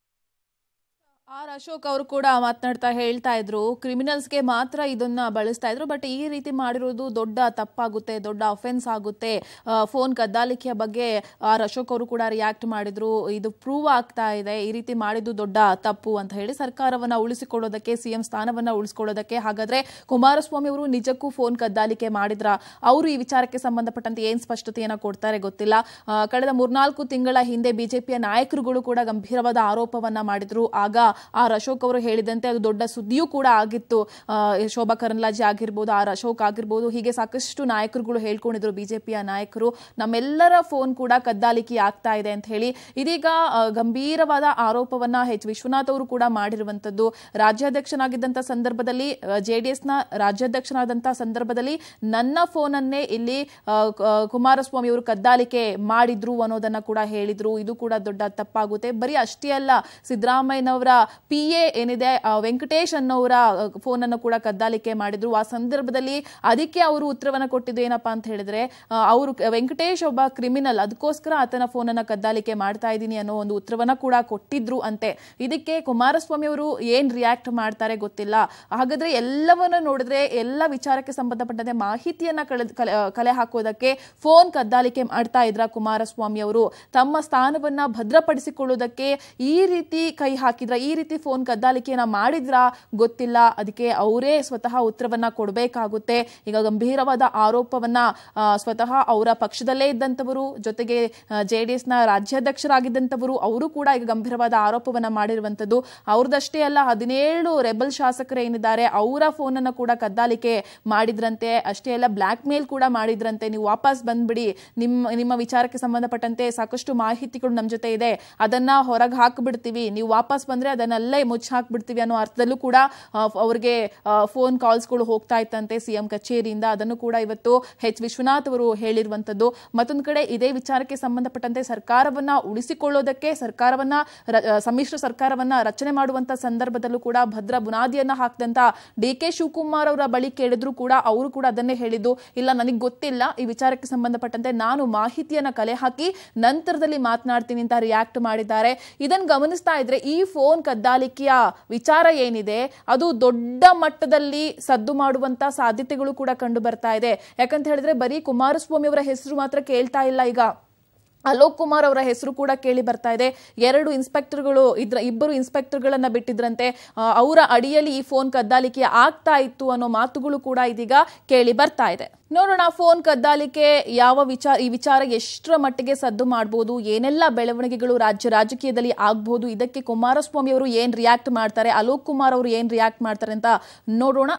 ಆರ್ ಅಶೋಕ್ ಅವರು ಕೂಡ ಮಾತನಾಡ್ತಾ ಹೇಳ್ತಾ ಇದ್ರು ಕ್ರಿಮಿನಲ್ಸ್ಗೆ ಮಾತ್ರ ಇದನ್ನ ಬಳಸ್ತಾ ಇದ್ರು ಬಟ್ ಈ ರೀತಿ ಮಾಡಿರೋದು ದೊಡ್ಡ ತಪ್ಪಾಗುತ್ತೆ ದೊಡ್ಡ ಅಫೆನ್ಸ್ ಆಗುತ್ತೆ ಫೋನ್ ಕದ್ದಾಲಿಕೆಯ ಬಗ್ಗೆ ಆರ್ ಅಶೋಕ್ ಅವರು ಕೂಡ ರಿಯಾಕ್ಟ್ ಮಾಡಿದ್ರು ಇದು ಪ್ರೂವ್ ಆಗ್ತಾ ಇದೆ ಈ ರೀತಿ ಮಾಡಿದ್ದು ದೊಡ್ಡ ತಪ್ಪು ಅಂತ ಹೇಳಿ ಸರ್ಕಾರವನ್ನ ಉಳಿಸಿಕೊಳ್ಳೋದಕ್ಕೆ ಸಿಎಂ ಸ್ಥಾನವನ್ನ ಉಳಿಸಿಕೊಳ್ಳೋದಕ್ಕೆ ಹಾಗಾದ್ರೆ ಕುಮಾರಸ್ವಾಮಿ ಅವರು ನಿಜಕ್ಕೂ ಫೋನ್ ಕದ್ದಾಲಿಕೆ ಮಾಡಿದ್ರ ಅವರು ಈ ವಿಚಾರಕ್ಕೆ ಸಂಬಂಧಪಟ್ಟಂತೆ ಏನ್ ಸ್ಪಷ್ಟತೆಯನ್ನ ಕೊಡ್ತಾರೆ ಗೊತ್ತಿಲ್ಲ ಆ, ಕಳೆದ ಮೂರ್ನಾಲ್ಕು ತಿಂಗಳ ಹಿಂದೆ ಬಿಜೆಪಿಯ ನಾಯಕರುಗಳು ಕೂಡ ಗಂಭೀರವಾದ ಆರೋಪವನ್ನ ಮಾಡಿದ್ರು ಆಗ ಆರ್ ಅಶೋಕ್ ಅವರು ಹೇಳಿದಂತೆ ಅದು ದೊಡ್ಡ ಸುದ್ದಿಯೂ ಕೂಡ ಆಗಿತ್ತು ಆ, ಶೋಭಾ ಕರಂದ್ಲಾಜೆ ಆಗಿರ್ಬೋದು ಆರ್ ಅಶೋಕ್ ಆಗಿರ್ಬೋದು ಹೀಗೆ ಸಾಕಷ್ಟು ನಾಯಕರುಗಳು ಹೇಳ್ಕೊಂಡಿದ್ರು ಬಿಜೆಪಿಯ ನಾಯಕರು ನಮ್ಮೆಲ್ಲರ ಫೋನ್ ಕೂಡ ಕದ್ದಾಲಿಕೆ ಆಗ್ತಾ ಇದೆ ಅಂತ ಹೇಳಿ ಇದೀಗ ಆ, ಗಂಭೀರವಾದ ಆರೋಪವನ್ನ ಎಚ್ ವಿಶ್ವನಾಥ್ ಅವರು ಕೂಡ ಮಾಡಿರುವಂತದ್ದು ರಾಜ್ಯಾಧ್ಯಕ್ಷನಾಗಿದ್ದಂತ ಸಂದರ್ಭದಲ್ಲಿ ಜೆಡಿಎಸ್ನ ರಾಜ್ಯಾಧ್ಯಕ್ಷನಾದಂತ ಸಂದರ್ಭದಲ್ಲಿ ನನ್ನ ಫೋನ್ ಅನ್ನೇ ಇಲ್ಲಿ ಆ, ಕ- ಕುಮಾರಸ್ವಾಮಿ ಅವರು ಕದ್ದಾಲಿಕೆ ಮಾಡಿದ್ರು ಅನ್ನೋದನ್ನ ಕೂಡ ಹೇಳಿದ್ರು ಇದು ಕೂಡ ದೊಡ್ಡ ತಪ್ಪಾಗುತ್ತೆ ಬರೀ ಅಷ್ಟೇ ಅಲ್ಲ ಸಿದ್ದರಾಮಯ್ಯನವರ ಪಿ ಎ ಏನಿದೆ ಆ, ವೆಂಕಟೇಶ್ ಅನ್ನೋರ ಫೋನ್ ಅನ್ನು ಕೂಡ ಕದ್ದಾಲಿಕೆ ಮಾಡಿದ್ರು ಆ ಸಂದರ್ಭದಲ್ಲಿ ಅದಕ್ಕೆ ಅವರು ಉತ್ತರವನ್ನ ಕೊಟ್ಟಿದ್ದು ಏನಪ್ಪಾ ಅಂತ ಹೇಳಿದ್ರೆ ಆ, ಅವರು ವೆಂಕಟೇಶ್ ಒಬ್ಬ ಕ್ರಿಮಿನಲ್ ಅದಕ್ಕೋಸ್ಕರ ಆತನ ಫೋನ್ ಅನ್ನ ಕದ್ದಾಲಿಕೆ ಮಾಡ್ತಾ ಇದ್ದೀನಿ ಅನ್ನೋ ಒಂದು ಉತ್ತರವನ್ನ ಕೂಡ ಕೊಟ್ಟಿದ್ರು ಅಂತೆ ಇದಕ್ಕೆ ಕುಮಾರಸ್ವಾಮಿ ಅವರು ಏನ್ ರಿಯಾಕ್ಟ್ ಮಾಡ್ತಾರೆ ಗೊತ್ತಿಲ್ಲ ಹಾಗಾದ್ರೆ ಎಲ್ಲವನ್ನ ನೋಡಿದ್ರೆ ಎಲ್ಲ ವಿಚಾರಕ್ಕೆ ಸಂಬಂಧಪಟ್ಟಂತೆ ಮಾಹಿತಿಯನ್ನ ಕಳೆ- ಕಲೆ ಕಲೆ ಹಾಕೋದಕ್ಕೆ ಫೋನ್ ಕದ್ದಾಲಿಕೆ ಮಾಡ್ತಾ ಇದ್ರ ಕುಮಾರಸ್ವಾಮಿ ಅವರು ತಮ್ಮ ಸ್ಥಾನವನ್ನ ಭದ್ರಪಡಿಸಿಕೊಳ್ಳುವುದಕ್ಕೆ ಈ ರೀತಿ ಕೈ ಹಾಕಿದ್ರ ಈ ರೀತಿ ಫೋನ್ ಕದ್ದಾಲಿಕೆಯನ್ನ ಮಾಡಿದ್ರ ಗೊತ್ತಿಲ್ಲ ಅದಕ್ಕೆ ಅವರೇ ಸ್ವತಃ ಉತ್ತರವನ್ನ ಕೊಡಬೇಕಾಗುತ್ತೆ ಈಗ ಗಂಭೀರವಾದ ಆರೋಪವನ್ನ ಆ, ಸ್ವತಃ ಅವರ ಪಕ್ಷದಲ್ಲೇ ಇದ್ದಂಥವರು ಜೊತೆಗೆ ಜೆ ಡಿ ಎಸ್ನ ರಾಜ್ಯಾಧ್ಯಕ್ಷರಾಗಿದ್ದಂಥವರು ಅವರು ಕೂಡ ಈಗ ಗಂಭೀರವಾದ ಆರೋಪವನ್ನ ಮಾಡಿರುವಂತದ್ದು ಅವ್ರದಷ್ಟೇ ಅಲ್ಲ ಹದಿನೇಳು ರೆಬಲ್ ಶಾಸಕರು ಏನಿದ್ದಾರೆ ಅವರ ಫೋನ್ ಅನ್ನ ಕೂಡ ಕದ್ದಾಲಿಕೆ ಮಾಡಿದ್ರಂತೆ ಅಷ್ಟೇ ಅಲ್ಲ ಬ್ಲಾಕ್ ಮೇಲ್ ಕೂಡ ಮಾಡಿದ್ರಂತೆ ನೀವು ವಾಪಸ್ ಬಂದ್ಬಿಡಿ ನಿಮ್ಮ ನಿಮ್ಮ ವಿಚಾರಕ್ಕೆ ಸಂಬಂಧಪಟ್ಟಂತೆ ಸಾಕಷ್ಟು ಮಾಹಿತಿಗಳು ನಮ್ಮ ಜೊತೆ ಇದೆ ಅದನ್ನ ಹೊರಗೆ ಹಾಕ್ಬಿಡ್ತೀವಿ ನೀವು ವಾಪಸ್ ಬಂದ್ರೆ ಅದನ್ನಲ್ಲೇ ಮುಚ್ಚಿ ಹಾಕ್ಬಿಡ್ತೀವಿ ಅನ್ನೋ ಅರ್ಥದಲ್ಲೂ ಕೂಡ ಆ, ಅವ್ರಿಗೆ ಫೋನ್ ಕಾಲ್ಸ್ಗಳು ಹೋಗ್ತಾ ಇತ್ತಂತೆ ಸಿಎಂ ಕಚೇರಿಯಿಂದ ಅದನ್ನು ಕೂಡ ಇವತ್ತು ಎಚ್ ವಿಶ್ವನಾಥ್ ಅವರು ಹೇಳಿರುವಂತದ್ದು ಮತ್ತೊಂದು ಕಡೆ ಇದೇ ವಿಚಾರಕ್ಕೆ ಸಂಬಂಧಪಟ್ಟಂತೆ ಸರ್ಕಾರವನ್ನ ಉಳಿಸಿಕೊಳ್ಳೋದಕ್ಕೆ ಸರ್ಕಾರವನ್ನ ರ- ಆ, ಸಮ್ಮಿಶ್ರ ಸರ್ಕಾರವನ್ನ ರಚನೆ ಮಾಡುವಂತ ಸಂದರ್ಭದಲ್ಲೂ ಕೂಡ ಭದ್ರ ಬುನಾದಿಯನ್ನ ಹಾಕಿದಂತ ಡಿ ಕೆ ಶಿವಕುಮಾರ್ ಅವರ ಬಳಿ ಕೇಳಿದ್ರು ಕೂಡ ಅವರು ಕೂಡ ಅದನ್ನೇ ಹೇಳಿದ್ದು ಇಲ್ಲ ನನಗೆ ಗೊತ್ತಿಲ್ಲ ಈ ವಿಚಾರಕ್ಕೆ ಸಂಬಂಧಪಟ್ಟಂತೆ ನಾನು ಮಾಹಿತಿಯನ್ನ ಕಲೆ ಹಾಕಿ ನಂತರದಲ್ಲಿ ಮಾತನಾಡ್ತೀನಿ ಅಂತ ರಿಯಾಕ್ಟ್ ಮಾಡಿದ್ದಾರೆ ಇದನ್ನ ಗಮನಿಸ್ತಾ ಇದ್ರೆ ಈ ಫೋನ್ ಕದ್ದಾಲಿಕೆಯ ವಿಚಾರ ಏನಿದೆ ಅದು ದೊಡ್ಡ ಮಟ್ಟದಲ್ಲಿ ಸದ್ದು ಮಾಡುವಂತ ಸಾಧ್ಯತೆಗಳು ಕೂಡ ಕಂಡು ಬರ್ತಾ ಇದೆ ಯಾಕಂತ ಹೇಳಿದ್ರೆ ಬರೀ ಕುಮಾರಸ್ವಾಮಿ ಅವರ ಹೆಸರು ಮಾತ್ರ ಕೇಳ್ತಾ ಇಲ್ಲ ಈಗ ಅಲೋಕ್ ಕುಮಾರ್ ಅವರ ಹೆಸರು ಕೂಡ ಕೇಳಿ ಬರ್ತಾ ಇದೆ ಎರಡು ಇನ್ಸ್ಪೆಕ್ಟರ್ಗಳು ಇದ್ರ ಇಬ್ಬರು ಇನ್ಸ್ಪೆಕ್ಟರ್ಗಳನ್ನ ಬಿಟ್ಟಿದ್ರಂತೆ ಆ, ಅವರ ಅಡಿಯಲ್ಲಿ ಈ ಫೋನ್ ಕದ್ದಾಲಿಕೆ ಆಗ್ತಾ ಇತ್ತು ಅನ್ನೋ ಮಾತುಗಳು ಕೂಡ ಇದೀಗ ಕೇಳಿ ಬರ್ತಾ ಇದೆ ನೋಡೋಣ ಫೋನ್ ಕದ್ದಾಲಿಕೆ ಯಾವ ವಿಚಾರ ಈ ವಿಚಾರ ಎಷ್ಟರ ಮಟ್ಟಿಗೆ ಸದ್ದು ಮಾಡಬಹುದು ಏನೆಲ್ಲ ಬೆಳವಣಿಗೆಗಳು ರಾಜ್ಯ ರಾಜಕೀಯದಲ್ಲಿ ಆಗ್ಬಹುದು ಇದಕ್ಕೆ ಕುಮಾರಸ್ವಾಮಿ ಅವರು ಏನ್ ರಿಯಾಕ್ಟ್ ಮಾಡ್ತಾರೆ ಅಲೋಕ್ ಕುಮಾರ್ ಅವರು ಏನ್ ರಿಯಾಕ್ಟ್ ಮಾಡ್ತಾರೆ ಅಂತ ನೋಡೋಣ